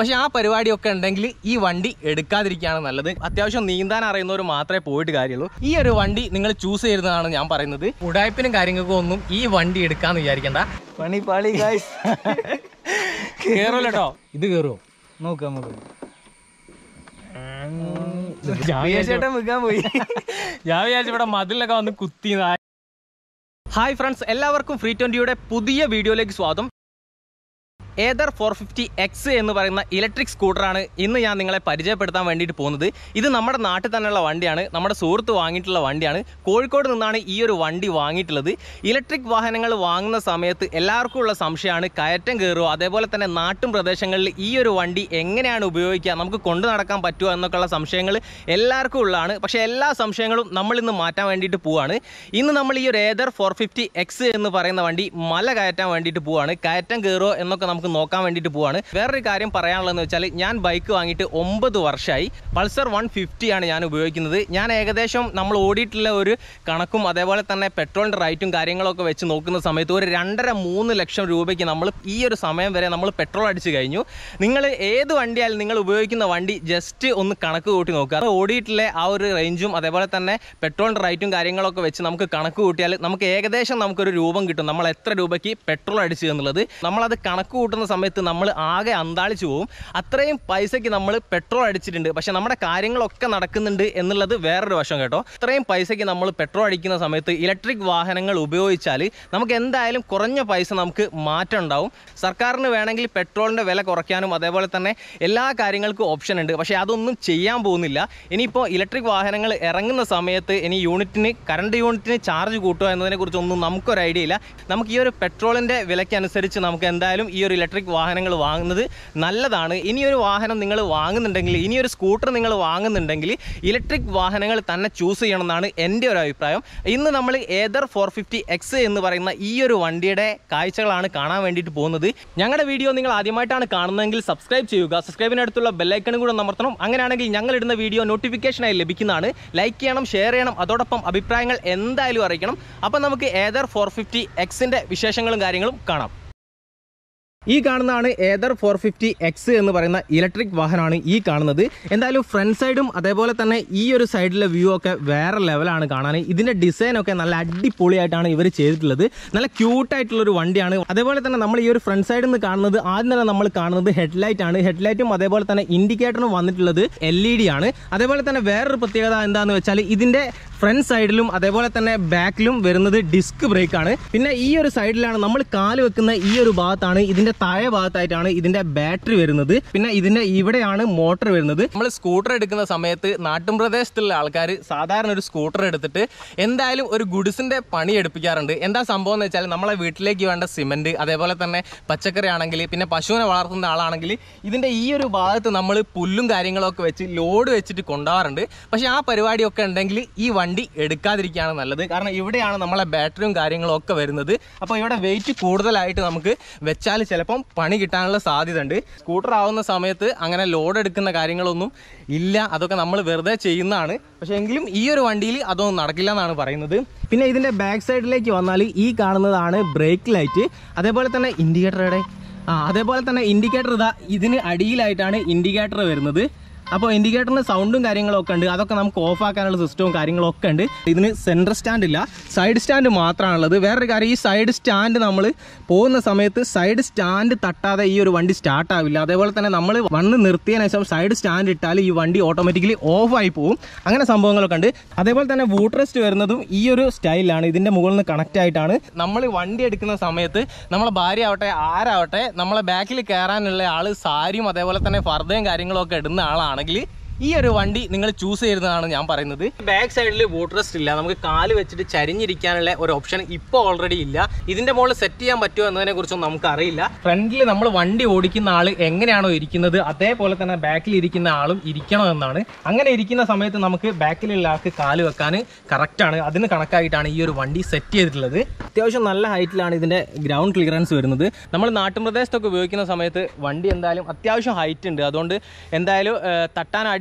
പക്ഷെ ആ പരിപാടിയൊക്കെ ഉണ്ടെങ്കിൽ ഈ വണ്ടി എടുക്കാതിരിക്കുകയാണ് നല്ലത് അത്യാവശ്യം നീന്താൻ അറിയുന്നവർ മാത്രമേ പോയിട്ട് കാര്യമുള്ളൂ ഈ ഒരു വണ്ടി നിങ്ങൾ ചൂസ് ചെയ്യുന്നതാണ് ഞാൻ പറയുന്നത് ഉടായ്പിനും കാര്യങ്ങൾക്കും ഒന്നും ഈ വണ്ടി എടുക്കാന്ന് വിചാരിക്കണ്ട പണി പാളി ഗായ്സ് കേറല്ലോ കേട്ടോ ഇത് കേറുമോ നോക്കാം നമുക്ക് ഞാൻ വിചാരിച്ചു ചേട്ടൻ വിൽക്കാൻ പോയി ഞാൻ വിചാരിച്ചു ഇവിടെ മതിലൊക്കെ വന്ന് കുത്തി ഹായ് ഫ്രണ്ട്സ് എല്ലാവർക്കും ഫ്രീ ട്വന്റിയുടെ പുതിയ വീഡിയോയിലേക്ക് സ്വാഗതം ഏതർ ഫോർ ഫിഫ്റ്റി എക്സ് എന്ന് പറയുന്ന ഇലക്ട്രിക് സ്കൂട്ടറാണ് ഇന്ന് ഞാൻ നിങ്ങളെ പരിചയപ്പെടുത്താൻ വേണ്ടിയിട്ട് പോകുന്നത് ഇത് നമ്മുടെ നാട്ടിൽ തന്നെയുള്ള വണ്ടിയാണ് നമ്മുടെ സുഹൃത്ത് വാങ്ങിയിട്ടുള്ള വണ്ടിയാണ് കോഴിക്കോട് നിന്നാണ് ഈ ഒരു വണ്ടി വാങ്ങിയിട്ടുള്ളത് ഇലക്ട്രിക് വാഹനങ്ങൾ വാങ്ങുന്ന സമയത്ത് എല്ലാവർക്കും ഉള്ള സംശയമാണ് കയറ്റം കയറുമോ അതേപോലെ തന്നെ നാട്ടും പ്രദേശങ്ങളിൽ ഈ ഒരു വണ്ടി എങ്ങനെയാണ് ഉപയോഗിക്കുക നമുക്ക് കൊണ്ടു നടക്കാൻ പറ്റുമോ എന്നൊക്കെയുള്ള സംശയങ്ങൾ എല്ലാവർക്കും ഉള്ളതാണ് പക്ഷേ എല്ലാ സംശയങ്ങളും നമ്മൾ ഇന്ന് മാറ്റാൻ വേണ്ടിയിട്ട് പോവാണ് ഇന്ന് നമ്മൾ ഈ ഒരു ഏതർ ഫോർ ഫിഫ്റ്റി എക്സ് എന്ന് പറയുന്ന വണ്ടി മല കയറ്റാൻ വേണ്ടിയിട്ട് പോവാണ് കയറ്റം കയറുമോ എന്നൊക്കെ നമുക്ക് നോക്കാൻ വേണ്ടിയിട്ട് പോവാണ് വേറൊരു കാര്യം പറയാനുള്ളതെന്ന് വെച്ചാൽ ഞാൻ ബൈക്ക് വാങ്ങിയിട്ട് ഒമ്പത് വർഷമായി പൾസർ വൺ ഫിഫ്റ്റി ആണ് ഞാൻ ഉപയോഗിക്കുന്നത് ഞാൻ ഏകദേശം നമ്മൾ ഓടിയിട്ടുള്ള ഒരു കണക്കും അതേപോലെ തന്നെ പെട്രോളിൻ്റെ റേറ്റും കാര്യങ്ങളൊക്കെ വെച്ച് നോക്കുന്ന സമയത്ത് ഒരു രണ്ടര മൂന്ന് ലക്ഷം രൂപയ്ക്ക് നമ്മൾ ഈ ഒരു സമയം വരെ നമ്മൾ പെട്രോൾ അടിച്ച് കഴിഞ്ഞു നിങ്ങൾ ഏത് വണ്ടിയായാലും നിങ്ങൾ ഉപയോഗിക്കുന്ന വണ്ടി ജസ്റ്റ് ഒന്ന് കണക്ക് കൂട്ടി നോക്കുക അത് ഓടിയിട്ടുള്ള ആ ഒരു റേഞ്ചും അതേപോലെ തന്നെ പെട്രോളിൻ്റെ റേറ്റും കാര്യങ്ങളൊക്കെ വെച്ച് നമുക്ക് കണക്ക് കൂട്ടിയാൽ നമുക്ക് ഏകദേശം നമുക്കൊരു രൂപം കിട്ടും നമ്മൾ എത്ര രൂപയ്ക്ക് പെട്രോൾ അടിച്ചു എന്നുള്ളത് നമ്മളത് കണക്ക് കൂട്ടുന്ന സമയത്ത് നമ്മൾ ആകെ അന്താളിച്ചു പോകും അത്രയും പൈസയ്ക്ക് നമ്മൾ പെട്രോൾ അടിച്ചിട്ടുണ്ട് പക്ഷെ നമ്മുടെ കാര്യങ്ങളൊക്കെ നടക്കുന്നുണ്ട് എന്നുള്ളത് വേറൊരു വശം കേട്ടോ ഇത്രയും പൈസയ്ക്ക് നമ്മൾ പെട്രോൾ അടിക്കുന്ന സമയത്ത് ഇലക്ട്രിക് വാഹനങ്ങൾ ഉപയോഗിച്ചാൽ നമുക്ക് എന്തായാലും കുറഞ്ഞ പൈസ നമുക്ക് മാറ്റം ഉണ്ടാവും സർക്കാരിന് വേണമെങ്കിൽ പെട്രോളിൻ്റെ വില കുറയ്ക്കാനും അതേപോലെ തന്നെ എല്ലാ കാര്യങ്ങൾക്കും ഓപ്ഷൻ ഉണ്ട് പക്ഷേ അതൊന്നും ചെയ്യാൻ പോകുന്നില്ല ഇനിയിപ്പോൾ ഇലക്ട്രിക് വാഹനങ്ങൾ ഇറങ്ങുന്ന സമയത്ത് ഇനി യൂണിറ്റിന് കറണ്ട് യൂണിറ്റിന് ചാർജ് കൂട്ടുക എന്നതിനെക്കുറിച്ചൊന്നും നമുക്കൊരു ഐഡിയ ഇല്ല നമുക്ക് ഈ ഒരു പെട്രോളിൻ്റെ വിലയ്ക്കനുസരിച്ച് നമുക്ക് എന്തായാലും ഈ ഒരു ഇലക്ട്രിക് വാഹനങ്ങൾ വാങ്ങുന്നത് നല്ലതാണ് ഇനിയൊരു വാഹനം നിങ്ങൾ വാങ്ങുന്നുണ്ടെങ്കിൽ ഇനിയൊരു സ്കൂട്ടർ നിങ്ങൾ വാങ്ങുന്നുണ്ടെങ്കിൽ ഇലക്ട്രിക് വാഹനങ്ങൾ തന്നെ ചൂസ് ചെയ്യണം എന്നാണ് എൻ്റെ ഒരു അഭിപ്രായം ഇന്ന് നമ്മൾ ഏതർ ഫോർ ഫിഫ്റ്റി എക്സ് എന്ന് പറയുന്ന ഈ ഒരു വണ്ടിയുടെ കാഴ്ചകളാണ് കാണാൻ വേണ്ടിയിട്ട് പോകുന്നത് ഞങ്ങളുടെ വീഡിയോ നിങ്ങൾ ആദ്യമായിട്ടാണ് കാണുന്നതെങ്കിൽ സബ്സ്ക്രൈബ് ചെയ്യുക സബ്സ്ക്രൈബിനടുത്തുള്ള ബെല്ലൈക്കണും കൂടെ അമർത്തണം അങ്ങനെയാണെങ്കിൽ ഞങ്ങൾ ഇടുന്ന വീഡിയോ നോട്ടിഫിക്കേഷനായി ലഭിക്കുന്നതാണ് ലൈക്ക് ചെയ്യണം ഷെയർ ചെയ്യണം അതോടൊപ്പം അഭിപ്രായങ്ങൾ എന്തായാലും അറിയിക്കണം അപ്പം നമുക്ക് ഏതർ ഫോർ ഫിഫ്റ്റി എക്സിൻ്റെ വിശേഷങ്ങളും കാര്യങ്ങളും കാണാം ഈ കാണുന്നതാണ് ഏതർ ഫോർ ഫിഫ്റ്റി എക്സ് എന്ന് പറയുന്ന ഇലക്ട്രിക് വാഹനമാണ് ഈ കാണുന്നത് എന്തായാലും ഫ്രണ്ട് സൈഡും അതേപോലെ തന്നെ ഈ ഒരു സൈഡിലെ വ്യൂ ഒക്കെ വേറെ ലെവലാണ് കാണാൻ ഇതിന്റെ ഡിസൈൻ ഒക്കെ നല്ല അടിപൊളിയായിട്ടാണ് ഇവർ ചെയ്തിട്ടുള്ളത് നല്ല ക്യൂട്ടായിട്ടുള്ള ഒരു വണ്ടിയാണ് അതേപോലെ തന്നെ നമ്മൾ ഈ ഒരു ഫ്രണ്ട് സൈഡിൽ നിന്ന് കാണുന്നത് ആദ്യം തന്നെ നമ്മൾ കാണുന്നത് ഹെഡ്ലൈറ്റ് ആണ് ഹെഡ്ലൈറ്റും അതേപോലെ തന്നെ ഇൻഡിക്കേറ്ററും വന്നിട്ടുള്ളത് എൽ ഇ ഡി ആണ് അതേപോലെ തന്നെ വേറൊരു പ്രത്യേകത എന്താണെന്ന് വെച്ചാൽ ഇതിന്റെ ഫ്രണ്ട് സൈഡിലും അതേപോലെ തന്നെ ബാക്കിലും വരുന്നത് ഡിസ്ക് ബ്രേക്ക് ആണ് പിന്നെ ഈ ഒരു സൈഡിലാണ് നമ്മൾ കാല് വെക്കുന്ന ഈ ഒരു ഭാഗത്താണ് ഇതിന്റെ താഴെ ഭാഗത്തായിട്ടാണ് ഇതിന്റെ ബാറ്ററി വരുന്നത് പിന്നെ ഇതിന്റെ ഇവിടെയാണ് മോട്ടർ വരുന്നത് നമ്മൾ സ്കൂട്ടർ എടുക്കുന്ന സമയത്ത് നാട്ടും പ്രദേശത്തുള്ള ആൾക്കാർ സാധാരണ ഒരു സ്കൂട്ടർ എടുത്തിട്ട് എന്തായാലും ഒരു ഗുഡ്സിന്റെ പണി എടുപ്പിക്കാറുണ്ട് എന്താ സംഭവം എന്ന് വെച്ചാൽ നമ്മളെ വീട്ടിലേക്ക് വേണ്ട സിമന്റ് അതേപോലെ തന്നെ പച്ചക്കറി ആണെങ്കിൽ പിന്നെ പശുവിനെ വളർത്തുന്ന ആളാണെങ്കിൽ ഇതിന്റെ ഈ ഒരു ഭാഗത്ത് നമ്മൾ പുല്ലും കാര്യങ്ങളൊക്കെ വെച്ച് ലോഡ് വെച്ചിട്ട് കൊണ്ടുപോകാറുണ്ട് പക്ഷെ ആ പരിപാടിയൊക്കെ ഉണ്ടെങ്കിൽ ഈ വണ്ടി എടുക്കാതിരിക്കുകയാണ് നല്ലത് കാരണം ഇവിടെയാണ് നമ്മളെ ബാറ്ററിയും കാര്യങ്ങളും ഒക്കെ വരുന്നത് അപ്പോൾ ഇവിടെ വെയിറ്റ് കൂടുതലായിട്ട് നമുക്ക് വെച്ചാൽ ചിലപ്പം പണി കിട്ടാനുള്ള സാധ്യത ഉണ്ട് സ്കൂട്ടർ ആവുന്ന സമയത്ത് അങ്ങനെ ലോഡ് എടുക്കുന്ന കാര്യങ്ങളൊന്നും ഇല്ല അതൊക്കെ നമ്മൾ വെറുതെ ചെയ്യുന്നതാണ് പക്ഷേ എങ്കിലും ഈ ഒരു വണ്ടിയിൽ അതൊന്നും നടക്കില്ല എന്നാണ് പറയുന്നത് പിന്നെ ഇതിൻ്റെ ബാക്ക് സൈഡിലേക്ക് വന്നാൽ ഈ കാണുന്നതാണ് ബ്രേക്ക് ലൈറ്റ് അതേപോലെ തന്നെ ഇൻഡിക്കേറ്ററുടെ ആ അതേപോലെ തന്നെ ഇൻഡിക്കേറ്റർ ഇതാ ഇതിന് അടിയിലായിട്ടാണ് ഇൻഡിക്കേറ്റർ വരുന്നത് അപ്പോൾ ഇൻഡിക്കേറ്ററിന് സൗണ്ടും കാര്യങ്ങളൊക്കെ ഉണ്ട് അതൊക്കെ നമുക്ക് ഓഫ് ആക്കാനുള്ള സിസ്റ്റവും കാര്യങ്ങളൊക്കെ ഉണ്ട് ഇതിന് സെൻറ്റർ സ്റ്റാൻഡ് ഇല്ല സൈഡ് സ്റ്റാൻഡ് മാത്രമാണുള്ളത് വേറൊരു കാര്യം ഈ സൈഡ് സ്റ്റാൻഡ് നമ്മൾ പോകുന്ന സമയത്ത് സൈഡ് സ്റ്റാൻഡ് തട്ടാതെ ഈ ഒരു വണ്ടി സ്റ്റാർട്ട് ആവില്ല അതേപോലെ തന്നെ നമ്മൾ വന്ന് നിർത്തിയതിനു ശേഷം സൈഡ് സ്റ്റാൻഡ് ഇട്ടാൽ ഈ വണ്ടി ഓട്ടോമാറ്റിക്കലി ഓഫ് ആയി പോകും അങ്ങനെ സംഭവങ്ങളൊക്കെ ഉണ്ട് അതേപോലെ തന്നെ വൂട്രസ്റ്റ് വരുന്നതും ഈ ഒരു സ്റ്റൈലാണ് ഇതിന്റെ മുകളിൽ നിന്ന് കണക്ട് ആയിട്ടാണ് നമ്മൾ വണ്ടി എടുക്കുന്ന സമയത്ത് നമ്മളെ ഭാര്യ ആവട്ടെ ആരാവട്ടെ നമ്മളെ ബാക്കിൽ കയറാനുള്ള ആള് സാരിയും അതേപോലെ തന്നെ ഫർദയും കാര്യങ്ങളും ഒക്കെ ഇടുന്ന ആളാണെങ്കിൽ ഈ ഒരു വണ്ടി നിങ്ങൾ ചൂസ് ചെയ്യുന്നതാണ് ഞാൻ പറയുന്നത് ബാക്ക് സൈഡിൽ വോട്ടറസ്റ്റ് ഇല്ല നമുക്ക് കാല് വെച്ചിട്ട് ചരിഞ്ഞിരിക്കാനുള്ള ഒരു ഓപ്ഷൻ ഇപ്പോൾ ഓൾറെഡി ഇല്ല ഇതിന്റെ മുകളിൽ സെറ്റ് ചെയ്യാൻ പറ്റുമോ എന്നതിനെ കുറിച്ചൊന്നും നമുക്ക് അറിയില്ല ഫ്രണ്ടിൽ നമ്മൾ വണ്ടി ഓടിക്കുന്ന ആൾ എങ്ങനെയാണോ ഇരിക്കുന്നത് അതേപോലെ തന്നെ ബാക്കിൽ ഇരിക്കുന്ന ആളും ഇരിക്കണം എന്നാണ് അങ്ങനെ ഇരിക്കുന്ന സമയത്ത് നമുക്ക് ബാക്കിലുള്ള ആൾക്ക് കാല് വെക്കാൻ കറക്റ്റാണ് അതിന് കണക്കായിട്ടാണ് ഈ ഒരു വണ്ടി സെറ്റ് ചെയ്തിട്ടുള്ളത് അത്യാവശ്യം നല്ല ഹൈറ്റിലാണ് ഇതിന്റെ ഗ്രൗണ്ട് ക്ലിയറൻസ് വരുന്നത് നമ്മൾ നാട്ടുപ്രദേശത്തൊക്കെ ഉപയോഗിക്കുന്ന സമയത്ത് വണ്ടി എന്തായാലും അത്യാവശ്യം ഹൈറ്റ് ഉണ്ട് അതുകൊണ്ട് എന്തായാലും ഏഹ്, തട്ടാൻ അടി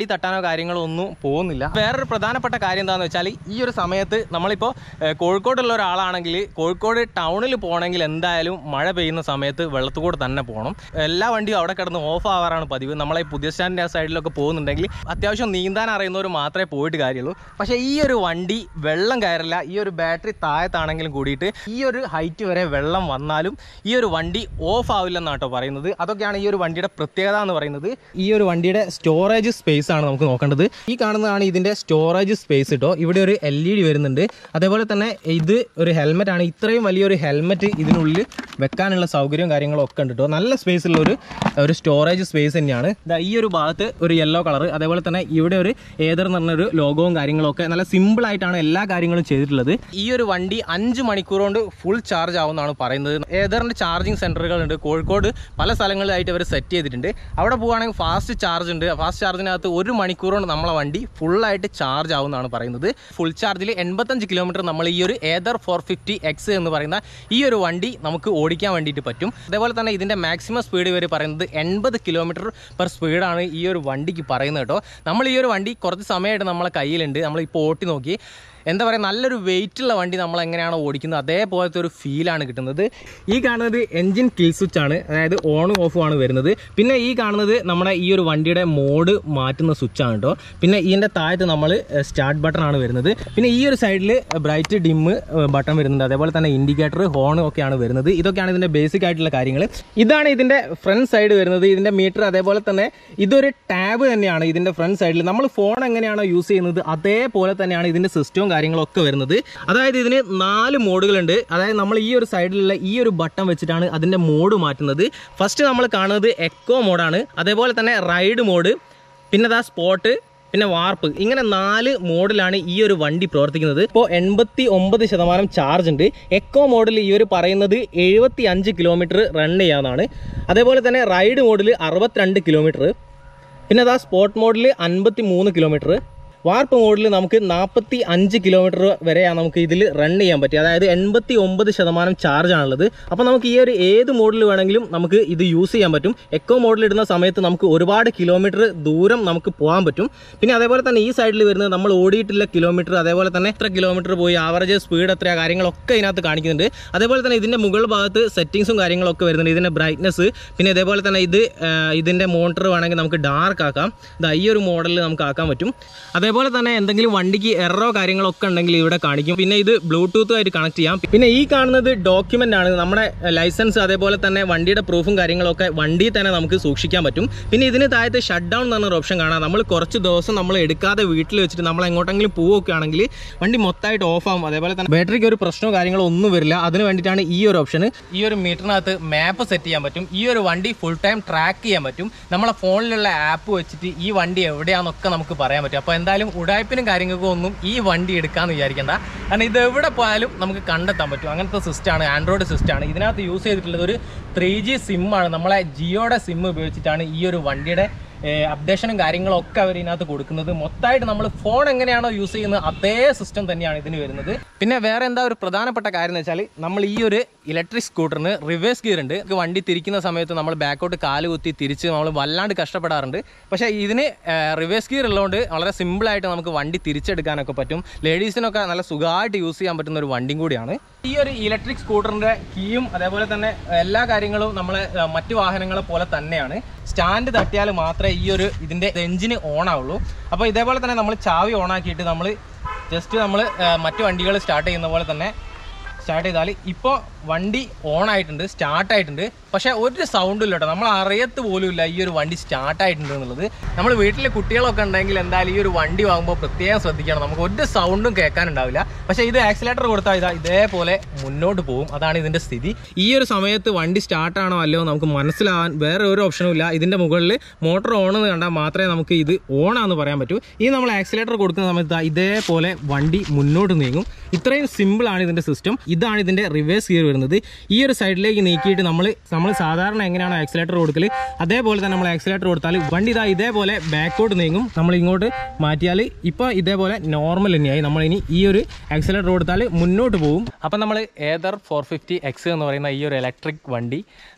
തട്ടാനോ കാര്യങ്ങളോ ഒന്നും പോകുന്നില്ല വേറൊരു പ്രധാനപ്പെട്ട കാര്യം എന്താണെന്ന് വെച്ചാൽ ഈ ഒരു സമയത്ത് നമ്മളിപ്പോൾ ഏഹ്, കോഴിക്കോടുള്ള ഒരാളാണെങ്കിൽ കോഴിക്കോട് ടൗണിൽ പോകണമെങ്കിൽ എന്തായാലും മഴ പെയ്യുന്ന സമയത്ത് വെള്ളത്തുകൂടെ തന്നെ പോകണം എല്ലാ വണ്ടിയും അവിടെ കിടന്ന് ഓഫ് ആവാറാണ് പതിവ് നമ്മളെ ഈ പുതിയ സ്റ്റാൻഡിൻ്റെ ആ സൈഡിലൊക്കെ പോകുന്നുണ്ടെങ്കിൽ അത്യാവശ്യം നീന്താൻ അറിയുന്നവർ മാത്രമേ പോയിട്ട് കാര്യമുള്ളൂ പക്ഷേ ഈ ഒരു വണ്ടി വെള്ളം കയറില്ല ഈ ഒരു ബാറ്ററി താഴത്താണെങ്കിലും കൂടിയിട്ട് ഈ ഒരു ഹൈറ്റ് വരെ വെള്ളം വന്നാലും ഈ ഒരു വണ്ടി ഓഫ് ആവില്ലെന്നാണ് കേട്ടോ പറയുന്നത് അതൊക്കെയാണ് ഈ ഒരു വണ്ടിയുടെ പ്രത്യേകത എന്ന് പറയുന്നത് ഈ ഒരു വണ്ടിയുടെ സ്റ്റോറേജ് സ്പേസ് ആണ് നമുക്ക് നോക്കേണ്ടത് ഈ കാണുന്നതാണ് ഇതിന്റെ സ്റ്റോറേജ് സ്പേസ് കേട്ടോ ഇവിടെ ഒരു എൽ ഇ ഡി വരുന്നുണ്ട് അതേപോലെ തന്നെ ഇത് ഒരു ഹെൽമെറ്റ് ആണ് ഇത്രയും വലിയൊരു ഹെൽമെറ്റ് ഇതിനുള്ളിൽ വെക്കാനുള്ള സൗകര്യവും കാര്യങ്ങളും ഒക്കെ ഉണ്ട് കേട്ടോ നല്ല സ്പേസ് ഉള്ള ഒരു ഒരു സ്റ്റോറേജ് സ്പേസ് തന്നെയാണ് ദാ ഈ ഒരു ഭാഗത്ത് ഒരു യെല്ലോ കളർ അതേപോലെ തന്നെ ഇവിടെ ഒരു ഏതർ എന്ന് പറഞ്ഞൊരു ലോഗോവും കാര്യങ്ങളും ഒക്കെ നല്ല സിമ്പിൾ ആയിട്ടാണ് എല്ലാ കാര്യങ്ങളും ചെയ്തിട്ടുള്ളത് ഈ ഒരു വണ്ടി അഞ്ച് മണിക്കൂർ കൊണ്ട് ഫുൾ ചാർജ് ആവുമെന്നാണ് പറയുന്നത് ഏതറിന്റെ ചാർജിങ് സെന്ററുകൾ ഉണ്ട് കോഴിക്കോട് പല സ്ഥലങ്ങളിലായിട്ട് അവർ സെറ്റ് ചെയ്തിട്ടുണ്ട് അവിടെ പോവുകയാണെങ്കിൽ ഫാസ്റ്റ് ചാർജ് ഉണ്ട് ഫാസ്റ്റ് ചാർജിനകത്ത് ഒരു മണിക്കൂർ കൊണ്ട് നമ്മളെ വണ്ടി ഫുള്ളായിട്ട് ചാർജ് ആവുമെന്നാണ് പറയുന്നത് ഫുൾ ചാർജിൽ എൺപത്തഞ്ച് കിലോമീറ്റർ നമ്മൾ ഈ ഒരു ഏതർ ഫോർ ഫിഫ്റ്റി എക്സ് എന്ന് പറയുന്ന ഈ ഒരു വണ്ടി നമുക്ക് ഓടിക്കാൻ വേണ്ടിയിട്ട് പറ്റും അതേപോലെ തന്നെ ഇതിൻ്റെ മാക്സിമം സ്പീഡ് ഇവർ പറയുന്നത് എൺപത് കിലോമീറ്റർ പെർ സ്പീഡാണ് ഈ ഒരു വണ്ടിക്ക് പറയുന്നത് കേട്ടോ നമ്മൾ ഈ ഒരു വണ്ടി കുറച്ച് സമയമായിട്ട് നമ്മളെ കയ്യിലുണ്ട് നമ്മൾ ഇപ്പോൾ ഓട്ടി നോക്കി എന്താ പറയുക നല്ലൊരു വെയിറ്റ് ഉള്ള വണ്ടി നമ്മൾ എങ്ങനെയാണോ ഓടിക്കുന്നത് അതേപോലത്തെ ഒരു ഫീലാണ് കിട്ടുന്നത് ഈ കാണുന്നത് എൻജിൻ കിൽ സ്വിച്ച് ആണ് അതായത് ഓണും ഓഫും ആണ് വരുന്നത് പിന്നെ ഈ കാണുന്നത് നമ്മുടെ ഈ ഒരു വണ്ടിയുടെ മോഡ് മാറ്റുന്ന സ്വിച്ച് ആണ് കേട്ടോ പിന്നെ ഇതിൻ്റെ താഴത്ത് നമ്മൾ സ്റ്റാർട്ട് ബട്ടൺ ആണ് വരുന്നത് പിന്നെ ഈ ഒരു സൈഡിൽ ബ്രൈറ്റ് ഡിമ്മ് ബട്ടൺ വരുന്നുണ്ട് അതേപോലെ തന്നെ ഇൻഡിക്കേറ്റർ ഹോൺ ഒക്കെയാണ് വരുന്നത് ഇതൊക്കെയാണ് ഇതിൻ്റെ ബേസിക് ആയിട്ടുള്ള കാര്യങ്ങൾ ഇതാണ് ഇതിൻ്റെ ഫ്രണ്ട് സൈഡ് വരുന്നത് ഇതിൻ്റെ മീറ്റർ അതേപോലെ തന്നെ ഇതൊരു ടാബ് തന്നെയാണ് ഇതിൻ്റെ ഫ്രണ്ട് സൈഡിൽ നമ്മൾ ഫോൺ എങ്ങനെയാണോ യൂസ് ചെയ്യുന്നത് അതേപോലെ തന്നെയാണ് ഇതിൻ്റെ സിസ്റ്റവും കാര്യങ്ങളൊക്കെ വരുന്നത് അതായത് ഇതിന് നാല് മോഡുകളുണ്ട് അതായത് നമ്മൾ ഈ ഒരു സൈഡിലുള്ള ഈ ഒരു ബട്ടൺ വെച്ചിട്ടാണ് അതിൻ്റെ മോഡ് മാറ്റുന്നത് ഫസ്റ്റ് നമ്മൾ കാണുന്നത് എക്കോ മോഡാണ് അതേപോലെ തന്നെ റൈഡ് മോഡ് പിന്നെ ദാ സ്പോട്ട് പിന്നെ വാർപ്പ് ഇങ്ങനെ നാല് മോഡിലാണ് ഈ ഒരു വണ്ടി പ്രവർത്തിക്കുന്നത് ഇപ്പോൾ എൺപത്തി ഒമ്പത് ശതമാനം ചാർജ് ഉണ്ട് എക്കോ മോഡിൽ ഈ ഒരു പറയുന്നത് എഴുപത്തി അഞ്ച് കിലോമീറ്റർ റൺ ചെയ്യാവുന്നതാണ് അതേപോലെ തന്നെ റൈഡ് മോഡിൽ അറുപത്തിരണ്ട് കിലോമീറ്റർ പിന്നെ അതാ സ്പോർട്ട് മോഡിൽ അൻപത്തി മൂന്ന് കിലോമീറ്റർ വാർപ്പ് മോഡിൽ നമുക്ക് നാൽപ്പത്തി അഞ്ച് കിലോമീറ്റർ വരെയാണ് നമുക്ക് ഇതിൽ റൺ ചെയ്യാൻ പറ്റുക അതായത് എൺപത്തി ഒമ്പത് ശതമാനം ചാർജ് ആണുള്ളത് അപ്പോൾ നമുക്ക് ഈ ഒരു ഏത് മോഡിൽ വേണമെങ്കിലും നമുക്ക് ഇത് യൂസ് ചെയ്യാൻ പറ്റും എക്കോ മോഡിൽ ഇടുന്ന സമയത്ത് നമുക്ക് ഒരുപാട് കിലോമീറ്റർ ദൂരം നമുക്ക് പോകാൻ പറ്റും പിന്നെ അതേപോലെ തന്നെ ഈ സൈഡിൽ വരുന്നത് നമ്മൾ ഓടിയിട്ടുള്ള കിലോമീറ്റർ അതേപോലെ തന്നെ എത്ര കിലോമീറ്റർ പോയി ആവറേജ് സ്പീഡ് എത്ര കാര്യങ്ങളൊക്കെ ഇതിനകത്ത് കാണിക്കുന്നുണ്ട് അതേപോലെ തന്നെ ഇതിൻ്റെ മുകൾ ഭാഗത്ത് സെറ്റിങ്സും കാര്യങ്ങളൊക്കെ വരുന്നുണ്ട് ഇതിൻ്റെ ബ്രൈറ്റ്നസ് പിന്നെ ഇതേപോലെ തന്നെ ഇത് ആ, ഇതിൻ്റെ മോട്ടർ വേണമെങ്കിൽ നമുക്ക് ഡാർക്ക് ആക്കാം ഇതാ ഈ ഒരു മോഡലിൽ നമുക്ക് ആക്കാൻ പറ്റും അതേപോലെ തന്നെ എന്തെങ്കിലും വണ്ടിക്ക് എററോ കാര്യങ്ങളൊക്കെ ഉണ്ടെങ്കിൽ ഇവിടെ കാണിക്കും പിന്നെ ഇത് ബ്ലൂടൂത്ത് ആയിട്ട് കണക്ട് ചെയ്യാം പിന്നെ ഈ കാണുന്നത് ഡോക്യുമെന്റ് ആണ് നമ്മുടെ ലൈസൻസ് അതേപോലെ തന്നെ വണ്ടിയുടെ പ്രൂഫും കാര്യങ്ങളൊക്കെ വണ്ടിയിൽ തന്നെ നമുക്ക് സൂക്ഷിക്കാൻ പറ്റും പിന്നെ ഇതിന് താഴത്ത് ഷട്ട് ഡൗൺ എന്ന് പറഞ്ഞൊരു ഓപ്ഷൻ കാണാം നമ്മൾ കുറച്ച് ദിവസം നമ്മൾ എടുക്കാതെ വീട്ടിൽ വെച്ചിട്ട് നമ്മൾ എങ്ങോട്ടെങ്കിലും പോവുകയൊക്കെ ആണെങ്കിൽ വണ്ടി മൊത്തമായിട്ട് ഓഫ് ആവും അതേപോലെ തന്നെ ബാറ്ററിക്ക് ഒരു പ്രശ്നമോ കാര്യങ്ങളോ ഒന്നും വരില്ല അതിന് വേണ്ടിയിട്ടാണ് ഈ ഒരു ഓപ്ഷൻ ഈ ഒരു മീറ്ററിനകത്ത് മാപ്പ് സെറ്റ് ചെയ്യാൻ പറ്റും ഈ ഒരു വണ്ടി ഫുൾ ടൈം ട്രാക്ക് ചെയ്യാൻ പറ്റും നമ്മളെ ഫോണിലുള്ള ആപ്പ് വെച്ചിട്ട് ഈ വണ്ടി എവിടെയാണെന്നൊക്കെ നമുക്ക് പറയാൻ പറ്റും അപ്പോൾ എന്തായാലും ഉടായ്പിനും കാര്യങ്ങൾക്കും ഒന്നും ഈ വണ്ടി എടുക്കാമെന്ന് വിചാരിക്കേണ്ട കാരണം ഇത് എവിടെ പോയാലും നമുക്ക് കണ്ടെത്താൻ പറ്റും അങ്ങനത്തെ സിസ്റ്റമാണ് ആൻഡ്രോയിഡ് സിസ്റ്റമാണ് ഇതിനകത്ത് യൂസ് ചെയ്തിട്ടുള്ളത് ഒരു ത്രീ ജി സിമ്മാണ് നമ്മളെ ജിയോയുടെ സിം ഉപയോഗിച്ചിട്ടാണ് ഈ ഒരു വണ്ടിയുടെ അപ്ഡേഷനും കാര്യങ്ങളും ഒക്കെ അവർ ഇതിനകത്ത് കൊടുക്കുന്നത് മൊത്തമായിട്ട് നമ്മൾ ഫോൺ എങ്ങനെയാണോ യൂസ് ചെയ്യുന്നത് അതേ സിസ്റ്റം തന്നെയാണ് ഇതിന് വരുന്നത് പിന്നെ വേറെ എന്താ ഒരു പ്രധാനപ്പെട്ട കാര്യം എന്ന് വെച്ചാൽ നമ്മൾ ഈ ഒരു ഇലക്ട്രിക് സ്കൂട്ടറിന് റിവേഴ്സ് ഗിയർ ഉണ്ട് ഇത് വണ്ടി തിരിക്കുന്ന സമയത്ത് നമ്മൾ ബാക്കോട്ട് കാല് കുത്തി തിരിച്ച് നമ്മൾ വല്ലാണ്ട് കഷ്ടപ്പെടാറുണ്ട് പക്ഷേ ഇതിന് റിവേഴ്സ് ഗിയർ ഉള്ളതുകൊണ്ട് വളരെ സിമ്പിളായിട്ട് നമുക്ക് വണ്ടി തിരിച്ചെടുക്കാനൊക്കെ പറ്റും ലേഡീസിനൊക്കെ നല്ല സുഖമായിട്ട് യൂസ് ചെയ്യാൻ പറ്റുന്ന ഒരു വണ്ടിയും കൂടിയാണ് ഈ ഒരു ഇലക്ട്രിക് സ്കൂട്ടറിന്റെ കീയും അതേപോലെ തന്നെ എല്ലാ കാര്യങ്ങളും നമ്മളെ ആ, മറ്റു വാഹനങ്ങളെ പോലെ തന്നെയാണ് സ്റ്റാൻഡ് തട്ടിയാൽ മാത്രമേ ഈ ഒരു ഇതിന്റെ എഞ്ചിന് ഓൺ ആവുള്ളൂ അപ്പോൾ ഇതേപോലെ തന്നെ നമ്മൾ ചാവി ഓൺ ആക്കിയിട്ട് നമ്മൾ ജസ്റ്റ് നമ്മൾ മറ്റു വണ്ടികൾ സ്റ്റാർട്ട് ചെയ്യുന്ന പോലെ തന്നെ സ്റ്റാർട്ട് ചെയ്താൽ ഇപ്പോൾ വണ്ടി ഓൺ ആയിട്ടുണ്ട് സ്റ്റാർട്ട് ആയിട്ടുണ്ട് പക്ഷേ ഒരു സൗണ്ടും ഇല്ല കേട്ടോ നമ്മൾ അറിയത്ത് പോലും ഇല്ല ഈ ഒരു വണ്ടി സ്റ്റാർട്ട് ആയിട്ടുണ്ട് എന്നുള്ളത് നമ്മൾ വീട്ടിൽ കുട്ടികളൊക്കെ ഉണ്ടെങ്കിൽ എന്തായാലും ഈ ഒരു വണ്ടി വാങ്ങുമ്പോൾ പ്രത്യേകം ശ്രദ്ധിക്കണം നമുക്ക് ഒരു സൗണ്ടും കേൾക്കാനുണ്ടാവില്ല പക്ഷേ ഇത് ആക്സിലേറ്റർ കൊടുത്താൽ ഇതാ ഇതേപോലെ മുന്നോട്ട് പോകും അതാണ് ഇതിൻ്റെ സ്ഥിതി ഈ ഒരു സമയത്ത് വണ്ടി സ്റ്റാർട്ടാണോ അല്ലയോ നമുക്ക് മനസ്സിലാവാൻ വേറെ ഒരു ഓപ്ഷനും ഇല്ല ഇതിൻ്റെ മുകളിൽ മോട്ടോർ ഓൺ എന്ന് കണ്ടാൽ മാത്രമേ നമുക്ക് ഇത് ഓൺ ആണെന്ന് പറയാൻ പറ്റൂ ഈ നമ്മൾ ആക്സിലേറ്റർ കൊടുക്കുന്ന സമയത്ത് ദാ ഇതേപോലെ വണ്ടി മുന്നോട്ട് നീങ്ങും ഇത്രയും സിമ്പിൾ ആണ് ഇതിൻ്റെ സിസ്റ്റം ഇതാണ് ഇതിൻ്റെ റിവേഴ്സ് ഗിയർ വരുന്നത് ഈ ഒരു സൈഡിലേക്ക് നീക്കിയിട്ട് നമ്മൾ നമ്മൾ സാധാരണ എങ്ങനെയാണോ ആക്സിലേറ്റർ കൊടുക്കൽ അതേപോലെ തന്നെ നമ്മൾ ആക്സിലേറ്റർ കൊടുത്താൽ വണ്ടി ഇതാ ഇതേപോലെ ബാക്കോട്ട് നീങ്ങും നമ്മൾ ഇങ്ങോട്ട് മാറ്റിയാൽ ഇപ്പോൾ ഇതേപോലെ നോർമൽ തന്നെയായി നമ്മൾ ഇനി ഈ ഒരു ആക്സിലേറ്റർ കൊടുത്താൽ മുന്നോട്ട് പോകും അപ്പം നമ്മൾ ഏതർ ഫോർ ഫിഫ്റ്റി എക്സ് എന്ന് പറയുന്ന ഈ ഒരു ഇലക്ട്രിക് വണ്ടി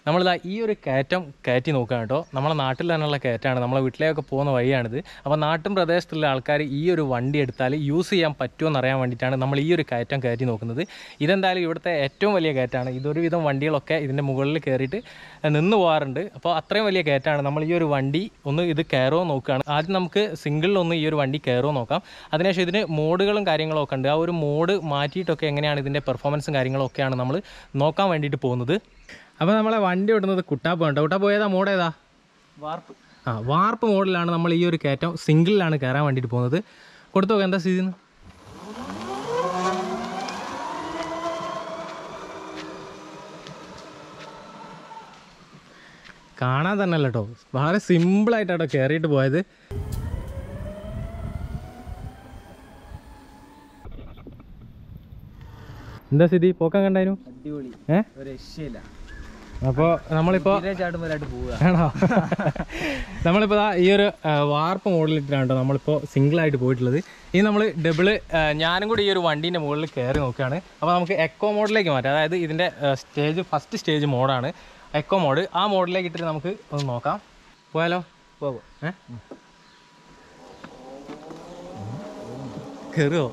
നമ്മളിതാ ഈ ഒരു കയറ്റം കയറ്റി നോക്കുകയാണ് കേട്ടോ നമ്മളെ നാട്ടിൽ തന്നെയുള്ള കയറ്റമാണ് നമ്മളെ വീട്ടിലേക്കൊക്കെ പോകുന്ന വഴിയാണിത് അപ്പോൾ നാട്ടും പ്രദേശത്തുള്ള ആൾക്കാർ ഈ ഒരു വണ്ടി എടുത്താൽ യൂസ് ചെയ്യാൻ പറ്റുമോ എന്നറിയാൻ വേണ്ടിയിട്ടാണ് നമ്മൾ ഈ ഒരു കയറ്റം കയറ്റി നോക്കുന്നത് ഇതെന്തായാലും ഇവിടുത്തെ ഏറ്റവും വലിയ കയറ്റമാണ് ഇതൊരുവിധം വണ്ടികളൊക്കെ ഇതിൻ്റെ മുകളിൽ കയറിയിട്ട് നിന്ന് പോകാറുണ്ട് അപ്പോൾ അത്രയും വലിയ കയറ്റമാണ് നമ്മൾ ഈ ഒരു വണ്ടി ഒന്ന് ഇത് കയറുമോ നോക്കുകയാണ് ആദ്യം നമുക്ക് സിംഗിളിലൊന്ന് ഈ ഒരു വണ്ടി കയറുമോ നോക്കാം അതിനുശേഷം ഇതിന് മോഡുകളും കാര്യങ്ങളും ഒക്കെ ഉണ്ട് ആ ഒരു മോഡ് മാറ്റിയിട്ടൊക്കെ എങ്ങനെയാണ് ഇതിൻ്റെ പെർഫോമൻസും കാര്യങ്ങളും ഒക്കെയാണ് നമ്മൾ നോക്കാൻ വേണ്ടിയിട്ട് പോകുന്നത് അപ്പോൾ നമ്മളെ വണ്ടി വിടുന്നത് കുട്ടാപ്പ് കണ്ടോ കുട്ടാപ്പ് ഏതാ മോഡ് ഏതാ വാർപ്പ് ആ വാർപ്പ് മോഡലാണ് നമ്മൾ ഈ ഒരു കയറ്റം സിംഗിളിലാണ് കയറാൻ വേണ്ടിയിട്ട് പോകുന്നത് കൊടുത്തു നോക്കാം എന്താ സ്ഥിതി എന്ന്? കാണാൻ തന്നെ അല്ല കേട്ടോ വളരെ സിമ്പിളായിട്ടാട്ടോ കയറിയിട്ട് പോയത് എന്താ സ്ഥിതി പോക്കാൻ കണ്ടായിരുന്നു അടിപൊളി ഏ ഒരു രക്ഷയില്ല അപ്പോൾ നമ്മളിപ്പോൾ തീരെ ചാടുമ്പോഴായിട്ട് പോവുക ആണോ നമ്മളിപ്പോൾ ദാ ഈ ഒരു ആ, വാർപ്പ് മോഡലിട്ടാണ് കേട്ടോ നമ്മളിപ്പോൾ സിംഗിളായിട്ട് പോയിട്ടുള്ളത് ഇനി നമ്മൾ ഡബിള് ഞാനും കൂടി ഈ ഒരു വണ്ടീൻ്റെ മുകളിൽ കയറി നോക്കുകയാണ് അപ്പോൾ നമുക്ക് എക്കോ മോഡിലേക്ക് മാറ്റാം അതായത് ഇതിൻ്റെ സ്റ്റേജ് ഫസ്റ്റ് സ്റ്റേജ് മോഡാണ് എക്കോ മോഡ് ആ മോഡിലേക്ക് ഇട്ടിട്ട് നമുക്ക് ഒന്ന് നോക്കാം പോയാലോ പോവാം ഏ കയറുമോ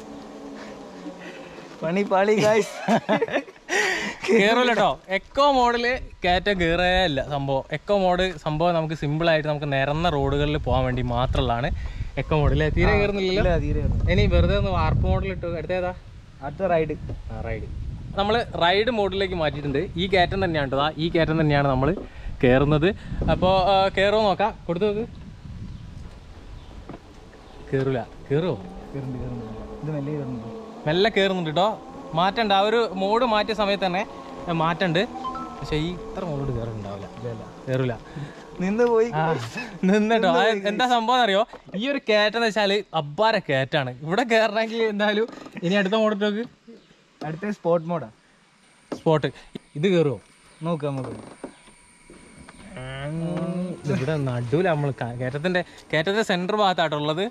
പണി പാളി ഗായ്സ് കയറില്ല കേട്ടോ എക്കോ മോഡില് കയറ്റം കയറേ ഇല്ല സംഭവം എക്കോ മോഡ് സംഭവം നമുക്ക് സിമ്പിൾ ആയിട്ട് നമുക്ക് നിരന്ന റോഡുകളിൽ പോകാൻ വേണ്ടി മാത്രമുള്ളതാണ് എക്കോ മോഡില് തീരെ കയറുന്നില്ലല്ലോ ഇല്ല തീരെ ഇനി വെറുതെ ഒന്ന് വാർപ്പ് മോഡിൽ ഇട്ടു അടുത്തേതാ അടുത്ത റൈഡ് റൈഡ് നമ്മൾ റൈഡ് മോഡിലേക്ക് മാറ്റിയിട്ടുണ്ട് ഈ കയറ്റം തന്നെയാണ് കേട്ടോ ദാ ഈ കയറ്റം തന്നെയാണ് നമ്മൾ കയറുന്നത് അപ്പോൾ കയറുമോ നോക്കാം കൊടുത്തു നോക്ക് കയറൂല കയറുമോ കയറുന്നുണ്ട് കയറുന്നുണ്ട് ഇത് മെല്ലെ കയറുന്നുണ്ട് മെല്ലെ കയറുന്നുണ്ട് കേട്ടോ മാറ്റണ്ട ആ ഒരു മോഡ് മാറ്റിയ സമയത്ത് തന്നെ ഏ, മാറ്റണ്ട് പക്ഷെ ഈ ഇത്ര മോഡ് കയറുന്നുണ്ടാവില്ല കയറൂല നിന്ന് പോയി ആ, നിന്നിട്ടോ ആ, എന്താ സംഭവം അറിയോ ഈ ഒരു കയറ്റം എന്ന് വെച്ചാൽ അബ്ബാര കയറ്റാണ് ഇവിടെ കയറണമെങ്കിൽ എന്തായാലും ഇനി അടുത്ത മോഡിലേക്ക് അടുത്ത സ്പോട്ട് മോഡാ സ്പോട്ട് ഇത് കയറുമോ നോക്കാം നമുക്ക് ഇവിടെ നടുവില നമ്മൾ കയറ്റത്തിന്റെ കയറ്റത്തിന്റെ സെന്റർ ഭാഗത്തായിട്ടുള്ളത്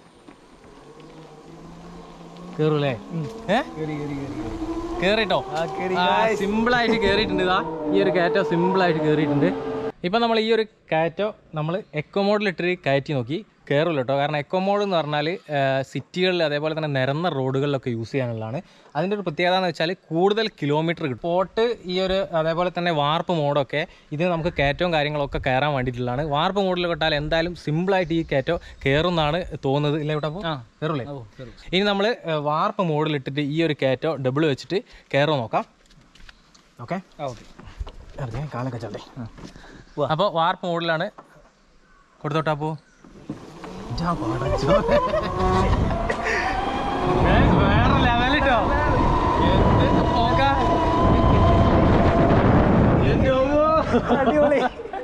കേറൂലേ ഏ കയറി കയറി കയറി കേറിട്ടോ ആ കയറി സിമ്പിൾ ആയിട്ട് കേറിയിട്ടുണ്ട് ഇതാ ഈ ഒരു കയറ്റം സിമ്പിൾ ആയിട്ട് കേറിയിട്ടുണ്ട് ഇപ്പൊ നമ്മൾ ഈ ഒരു കയറ്റം നമ്മൾ എക്കോ മോഡിൽ ഇട്ടിട്ട് കയറ്റി നോക്കി കയറില്ല കേട്ടോ കാരണം എക്കോ മോഡ് എന്ന് പറഞ്ഞാൽ സിറ്റികളിൽ അതേപോലെ തന്നെ നിരന്ന റോഡുകളിലൊക്കെ യൂസ് ചെയ്യാനുള്ളതാണ് അതിൻ്റെ ഒരു പ്രത്യേകത എന്ന് വെച്ചാൽ കൂടുതൽ കിലോമീറ്റർ കിട്ടും പോട്ട് ഈ ഒരു അതേപോലെ തന്നെ വാർപ്പ് മോഡൊക്കെ ഇത് നമുക്ക് കയറ്റവും കാര്യങ്ങളൊക്കെ കയറാൻ വേണ്ടിയിട്ടുള്ളതാണ് വാർപ്പ് മോഡിൽ വിട്ടാൽ എന്തായാലും സിമ്പിളായിട്ട് ഈ കയറ്റം കയറുന്നാണ് തോന്നുന്നത് ഇല്ല ഇവിടെ അപ്പോൾ ആ കയറൂലേ ഓ കയറും ഇനി നമ്മൾ വാർപ്പ് മോഡിൽ ഇട്ടിട്ട് ഈ ഒരു കയറ്റോ ഡബിൾ വെച്ചിട്ട് കയറുമോ നോക്കാം ഓക്കെ ആ ഓക്കെ അറിയാം കാലൊക്കെ ചണ്ടേ വാ. അപ്പോൾ വാർപ്പ് മോഡിലാണ് കൊടുത്തോട്ടാ പോ വേറെ ലെവലിട്ടോ അടിപൊളി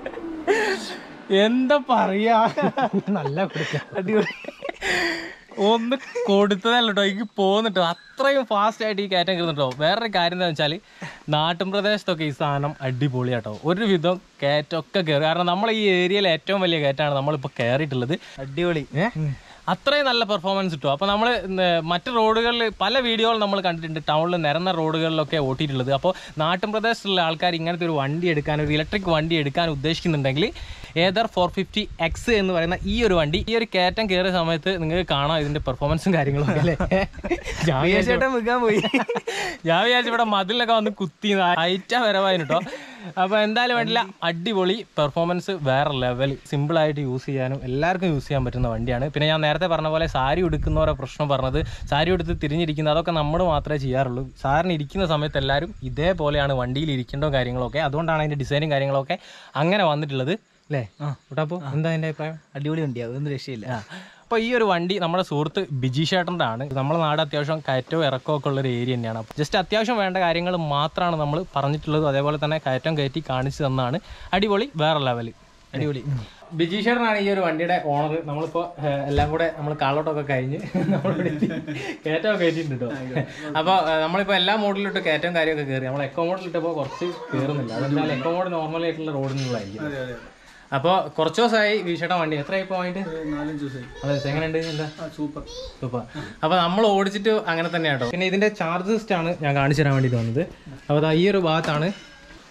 എന്താ പറയാ നല്ല കൊടുക്ക അടിപൊളി ഒന്ന് കൊടുത്തതല്ല കേട്ടോ എനിക്ക് പോകുന്നുട്ടോ അത്രയും ഫാസ്റ്റ് ആയിട്ട് ഈ കയറ്റം കയറുന്നുട്ടോ വേറൊരു കാര്യം എന്താ വെച്ചാൽ നാട്ടിൻ പ്രദേശത്തൊക്കെ ഈ സാധനം അടിപൊളിയാട്ടോ ഒരുവിധം കയറ്റമൊക്കെ കയറും കാരണം നമ്മളെ ഈ ഏരിയയിലെ ഏറ്റവും വലിയ കയറ്റമാണ് നമ്മളിപ്പോൾ കയറിയിട്ടുള്ളത് അടിപൊളി ഏ? അത്രയും നല്ല പെർഫോമൻസ് കിട്ടും അപ്പോൾ നമ്മൾ മറ്റ് റോഡുകളിൽ പല വീഡിയോകൾ നമ്മൾ കണ്ടിട്ടുണ്ട് ടൗണിൽ നിരന്ന റോഡുകളിലൊക്കെ ഓട്ടിയിട്ടുള്ളത് അപ്പോൾ നാട്ടിൻ പ്രദേശത്തുള്ള ആൾക്കാർ ഇങ്ങനത്തെ ഒരു വണ്ടി എടുക്കാൻ ഒരു ഇലക്ട്രിക് വണ്ടി എടുക്കാൻ ഉദ്ദേശിക്കുന്നുണ്ടെങ്കിൽ ഏതർ ഫോർ ഫിഫ്റ്റി എക്സ് എന്ന് പറയുന്ന ഈ ഒരു വണ്ടി ഈ ഒരു കയറ്റം കയറിയ സമയത്ത് നിങ്ങൾക്ക് കാണാം ഇതിന്റെ പെർഫോമൻസും കാര്യങ്ങളും ഒക്കെ അല്ലേ ഞാൻ വിചാരിച്ചു ചേട്ടൻ വിൽക്കാൻ പോയി ഞാൻ വിചാരിച്ചു ഇവിടെ മതിലൊക്കെ വന്ന് കുത്തി ഹൈറ്റാ വരവായിരുന്നു കേട്ടോ അപ്പോൾ എന്തായാലും വേണ്ടില്ല അടിപൊളി പെർഫോമൻസ് വേറെ ലെവൽ സിമ്പിൾ ആയിട്ട് യൂസ് ചെയ്യാനും എല്ലാവർക്കും യൂസ് ചെയ്യാൻ പറ്റുന്ന വണ്ടിയാണ് പിന്നെ ഞാൻ നേരത്തെ പറഞ്ഞ പോലെ സാരി ഉടുക്കുന്നവരെ പ്രശ്നം പറഞ്ഞത് സാരി ഉടുത്ത് തിരിഞ്ഞിരിക്കുന്നത് അതൊക്കെ നമ്മൾ മാത്രമേ ചെയ്യാറുള്ളൂ സാറിന് ഇരിക്കുന്ന സമയത്ത് എല്ലാവരും ഇതേപോലെയാണ് വണ്ടിയിൽ ഇരിക്കേണ്ട കാര്യങ്ങളൊക്കെ അതുകൊണ്ടാണ് അതിൻ്റെ ഡിസൈനും കാര്യങ്ങളൊക്കെ അങ്ങനെ വന്നിട്ടുള്ളത് അല്ലേ ആ. അപ്പോൾ എന്താ അതിൻ്റെ അഭിപ്രായം അടിപൊളി വണ്ടിയാ അതൊന്നും രക്ഷയില്ല അപ്പോൾ ഈ ഒരു വണ്ടി നമ്മുടെ സുഹൃത്ത് ബിജി ചേട്ടൻ്റെ ആണ് നമ്മുടെ നാട് അത്യാവശ്യം കയറ്റവും ഇറക്കവും ഒക്കെ ഉള്ള ഒരു ഏരിയ തന്നെയാണ് അപ്പോൾ ജസ്റ്റ് അത്യാവശ്യം വേണ്ട കാര്യങ്ങൾ മാത്രമാണ് നമ്മൾ പറഞ്ഞിട്ടുള്ളത് അതേപോലെ തന്നെ കയറ്റം കയറ്റി കാണിച്ചു തന്നാണ് അടിപൊളി വേറെ ലെവൽ അടിപൊളി ബിജി ചേട്ടനാണ് ഈ ഒരു വണ്ടിയുടെ ഓണർ നമ്മളിപ്പോൾ എല്ലാം കൂടെ നമ്മൾ കാളോട്ടൊക്കെ കഴിഞ്ഞ് നമ്മളിവിടെ എത്തി. കയറ്റമൊക്കെ കയറ്റിയിട്ടുണ്ട് കേട്ടോ അപ്പോൾ നമ്മളിപ്പോൾ എല്ലാ മോഡലിലിട്ട് കയറ്റം കാര്യമൊക്കെ കയറി നമ്മൾ എക്കോ മോഡലിട്ടപ്പോൾ കുറച്ച് കയറുന്നില്ല അതെന്തായാലും എക്കോ മോഡ് നോർമൽ ആയിട്ടുള്ള റോഡിനുള്ളതായിരിക്കും അതെ അതെ അപ്പോൾ കുറച്ച് ദിവസമായി വിഷയുടെ വണ്ടി എത്രയായി പോയിട്ട് നാലഞ്ച് ദിവസമായി അതെ എങ്ങനെയുണ്ട് എന്താ സൂപ്പർ സൂപ്പർ അപ്പൊ നമ്മൾ ഓടിച്ചിട്ട് അങ്ങനെ തന്നെ കേട്ടോ പിന്നെ ഇതിന്റെ ചാർജ് ലിസ്റ്റ് ആണ് ഞാൻ കാണിച്ചു തരാൻ വേണ്ടിയിട്ട് വന്നത് അപ്പോൾ ദാ ഈ ഒരു ഭാഗത്താണ്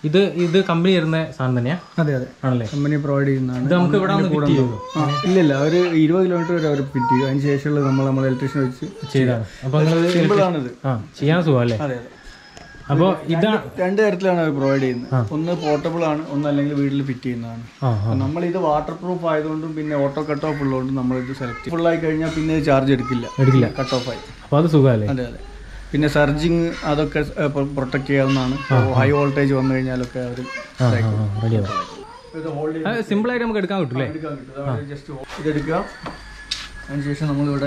ഇത് ഇത് കമ്പനി തരുന്ന സാധനം തന്നെയാ അതെ അതെ ആണല്ലേ കമ്പനി പ്രൊവൈഡ് ചെയ്യുന്നതാണ് ഇത് നമുക്ക് ഇവിടെ വന്ന് ഫിറ്റ് ചെയ്യുമോ ആ, ഇല്ല ഇല്ല ഒരു ഇരുപത് കിലോമീറ്റർ വരെ അവർ ഫിറ്റ് ചെയ്യും അതിന് ശേഷമുള്ളത് നമ്മൾ നമ്മൾ ഇലക്ട്രീഷ്യൻ വെച്ച് ചെയ്താണ് അപ്പോൾ നിങ്ങൾ സിമ്പിൾ ആണിത് ആ ചെയ്യാൻ സുഖമല്ലേ അതെ അതെ അപ്പോൾ ഇതാ രണ്ട് തരത്തിലാണ് അവർ പ്രൊവൈഡ് ചെയ്യുന്നത് ഒന്ന് പോർട്ടബിൾ ആണ് ഒന്ന് അല്ലെങ്കിൽ വീട്ടിൽ ഫിറ്റ് ചെയ്യുന്നതാണ് ആ ആ നമ്മൾ ഇത് വാട്ടർ പ്രൂഫ് ആയതുകൊണ്ടും പിന്നെ ഓട്ടോ കട്ട് ഓഫ് ഉള്ളതുകൊണ്ടും നമ്മൾ ഇത് സെലക്ട് ഫുൾ ആയി കഴിഞ്ഞാൽ പിന്നെ ചാർജ് എടുക്കില്ല എടുക്കില്ല കട്ട് ഓഫ് ആയി അപ്പോൾ അത് സുഖമല്ലേ അതെ അതെ പിന്നെ സർജിങ് അതൊക്കെ പ്രൊട്ടക്ട് ചെയ്യാവുന്നതാണ് ഹൈ വോൾട്ടേജ് വന്നു കഴിഞ്ഞാലൊക്കെ അവർ ആ ആ റെഡിയാവും ഇത് ഹോൾഡ് അത് സിമ്പിളായിട്ട് നമുക്ക് എടുക്കാൻ കിട്ടില്ലേ എടുക്കാൻ കിട്ടും അവിടെ ജസ്റ്റ് ഇതെടുക്കുക അതിനുശേഷം നമ്മളിവിടെ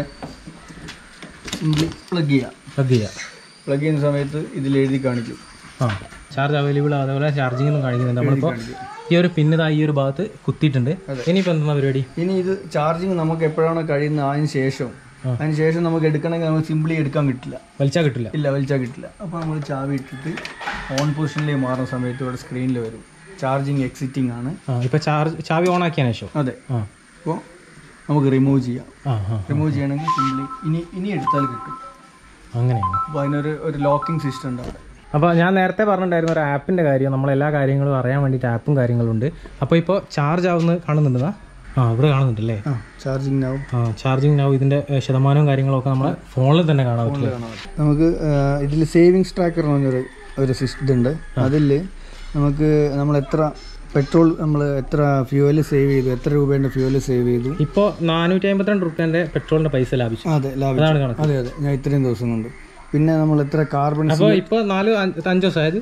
സിംപ്ലി പ്ലഗ് ചെയ്യുക പ്ലഗ് ചെയ്യാം പ്ലഗ് ചെയ്യുന്ന സമയത്ത് ഇതിൽ എഴുതി കാണിക്കും ആ ചാർജ് അവൈലബിൾ അതേപോലെ ചാർജിംഗ് ഒന്നും കാണിക്കുന്നുണ്ട് നമ്മളിപ്പോൾ ഈ ഒരു പിന്ന് ഇതാ ഈ ഒരു ഭാഗത്ത് കുത്തിയിട്ടുണ്ട് ഇനിയിപ്പോൾ എന്താ പരിപാടി ഇനി ഇത് ചാർജിങ് നമുക്ക് എപ്പോഴാണോ കഴിയുന്നത് അതിന് ശേഷം അതിന് ശേഷം നമുക്ക് എടുക്കണമെങ്കിൽ നമുക്ക് സിംപ്ലി എടുക്കാൻ കിട്ടില്ല വലിച്ചാൽ കിട്ടില്ല ഇല്ല വലിച്ചാൽ കിട്ടില്ല അപ്പോൾ നമ്മൾ ചാവി ഇട്ടിട്ട് ഓൺ പൊസിഷനിലേക്ക് മാറുന്ന സമയത്ത് ഇവിടെ സ്ക്രീനിൽ വരും ചാർജിങ് എക്സിറ്റിംഗ് ആണ് ആ ഇപ്പോൾ ചാർജ് ചാവി ഓൺ ആക്കിയതിന് ശേഷം അതെ ആ അപ്പോൾ നമുക്ക് റിമൂവ് ചെയ്യാം ആ ആ റിമൂവ് ചെയ്യണമെങ്കിൽ സിംപ്ലി ഇനി ഇനി എടുത്താൽ കിട്ടും അങ്ങനെയാണ് അപ്പോൾ അതിനൊരു ഒരു ലോക്കിംഗ് സിസ്റ്റം ഉണ്ട് അവിടെ അപ്പോൾ ഞാൻ നേരത്തെ പറഞ്ഞിട്ടുണ്ടായിരുന്ന ഒരു ആപ്പിൻ്റെ കാര്യം നമ്മളെല്ലാ കാര്യങ്ങളും അറിയാൻ വേണ്ടിയിട്ട് ആപ്പും കാര്യങ്ങളും ഉണ്ട് അപ്പോൾ ഇപ്പോൾ ചാർജ് ആവുന്നത് കാണുന്നുണ്ടെന്നാ ആ ഇവിടെ കാണുന്നുണ്ടല്ലേ ആ ചാർജിങ് ആവും ആ ചാർജിങ് ആവും ഇതിൻ്റെ ഏഹ്, ശതമാനവും കാര്യങ്ങളൊക്കെ നമ്മളെ ഫോണിൽ തന്നെ കാണാൻ പറ്റില്ല നമുക്ക് ഇതിൽ സേവിങ്സ് ട്രാക്കർ എന്ന് പറഞ്ഞൊരു ഒരു സിസ്റ്റം ഉണ്ട് അതിൽ നമുക്ക് നമ്മൾ എത്ര പെട്രോൾ നമ്മൾ എത്ര ഫ്യൂവൽ സേവ് ചെയ്തു എത്ര രൂപേൻ്റെ ഫ്യൂവൽ സേവ് ചെയ്തു ഇപ്പോൾ നാനൂറ്റി അമ്പത്തിരണ്ട് റുപ്യൻ്റെ പെട്രോളിൻ്റെ പൈസ ലാഭിച്ചു അതെ ലാഭിച്ചു അതാണ് കണക്ക് അതെ അതെ ഞാൻ ഇത്രയും ദിവസം കൊണ്ട് പിന്നെ നമ്മൾ എത്ര കാർബൺ അപ്പോൾ ഇപ്പോൾ നാല് അഞ്ച് അഞ്ച് ദിവസം ആയത്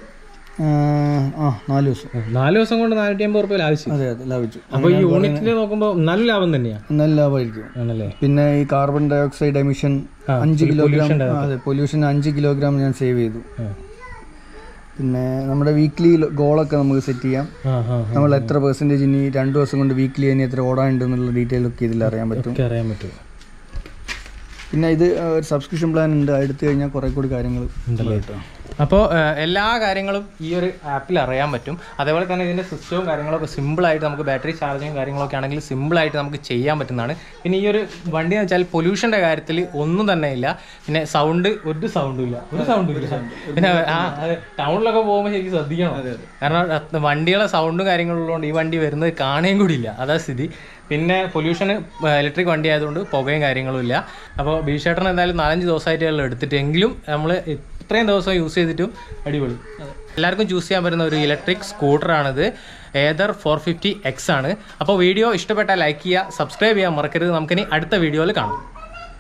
ആ നാല് ദിവസം നാല് ദിവസം കൊണ്ട് നാനൂറ്റി അമ്പത് റുപ്യ ലാഭിച്ചു അതെ അതെ ലാഭിച്ചു അപ്പോൾ ഈ യൂണിറ്റിൽ നോക്കുമ്പോൾ നല്ല ലാഭം തന്നെയാണ് നല്ല ലാഭമായിരിക്കും ആണല്ലേ പിന്നെ ഈ കാർബൺ ഡൈ ഓക്സൈഡ് എമിഷൻ ആ, അഞ്ച് കിലോഗ്രാം pollution ആ, അതെ പൊല്യൂഷൻ അഞ്ച് കിലോഗ്രാം ഞാൻ സേവ് ചെയ്തു ആ. പിന്നെ നമ്മുടെ വീക്ക്ലി ഗോളൊക്കെ നമുക്ക് സെറ്റ് ചെയ്യാം ആ ആ ആ. നമ്മൾ എത്ര പെർസെൻറ്റേജ് ഇനി രണ്ട് ദിവസം കൊണ്ട് വീക്ക്ലി ഇനി എത്ര ഓടാനുണ്ട് എന്നുള്ള ഡീറ്റെയിൽ ഒക്കെ ഇതിൽ അറിയാൻ പറ്റും ഒക്കെ അറിയാൻ പറ്റും പിന്നെ ഇത് ആ, ഒരു സബ്സ്ക്രിപ്ഷൻ പ്ലാൻ ഉണ്ട് അത് എടുത്തു കഴിഞ്ഞാൽ കുറേ കൂടി കാര്യങ്ങൾ ഉണ്ടല്ലേ അപ്പോൾ എല്ലാ കാര്യങ്ങളും ഈ ഒരു ആപ്പിൽ അറിയാൻ പറ്റും അതേപോലെ തന്നെ ഇതിൻ്റെ സിസ്റ്റവും കാര്യങ്ങളൊക്കെ സിമ്പിളായിട്ട് നമുക്ക് ബാറ്ററി ചാർജിങ് കാര്യങ്ങളൊക്കെ ആണെങ്കിൽ സിമ്പിളായിട്ട് നമുക്ക് ചെയ്യാൻ പറ്റുന്നതാണ് പിന്നെ ഈ ഒരു വണ്ടി എന്ന് വെച്ചാൽ പൊല്യൂഷൻ്റെ കാര്യത്തിൽ ഒന്നും തന്നെ ഇല്ല പിന്നെ സൗണ്ട് ഒരു സൗണ്ടും ഇല്ല ഒരു സൗണ്ടും ഇല്ല പിന്നെ ആ അതെ ടൗണിലൊക്കെ പോകുമ്പോൾ ശരിക്കും ശ്രദ്ധിക്കണം കാരണം അത് വണ്ടികളെ സൗണ്ടും കാര്യങ്ങളുള്ളതുകൊണ്ട് ഈ വണ്ടി വരുന്നത് കാണുകയും കൂടി ഇല്ല അതാ സ്ഥിതി പിന്നെ പൊല്യൂഷന് ഇലക്ട്രിക് വണ്ടി ആയതുകൊണ്ട് പുകയും കാര്യങ്ങളും ഇല്ല അപ്പോൾ ബീഷേട്ടൻ എന്തായാലും നാലഞ്ച് ദിവസമായിട്ട് എടുത്തിട്ട് എങ്കിലും നമ്മൾ ഇത്രയും ദിവസം യൂസ് ചെയ്തിട്ടും അടിപൊളി എല്ലാവർക്കും ചൂസ് ചെയ്യാൻ പറ്റുന്ന ഒരു ഇലക്ട്രിക് സ്കൂട്ടറാണിത് ഏതർ ഫോർ ഫിഫ്റ്റി എക്സ് ആണ് അപ്പോൾ വീഡിയോ ഇഷ്ടപ്പെട്ടാൽ ലൈക്ക് ചെയ്യുക സബ്സ്ക്രൈബ് ചെയ്യാൻ മറക്കരുത് നമുക്കിനി അടുത്ത വീഡിയോയിൽ കാണാം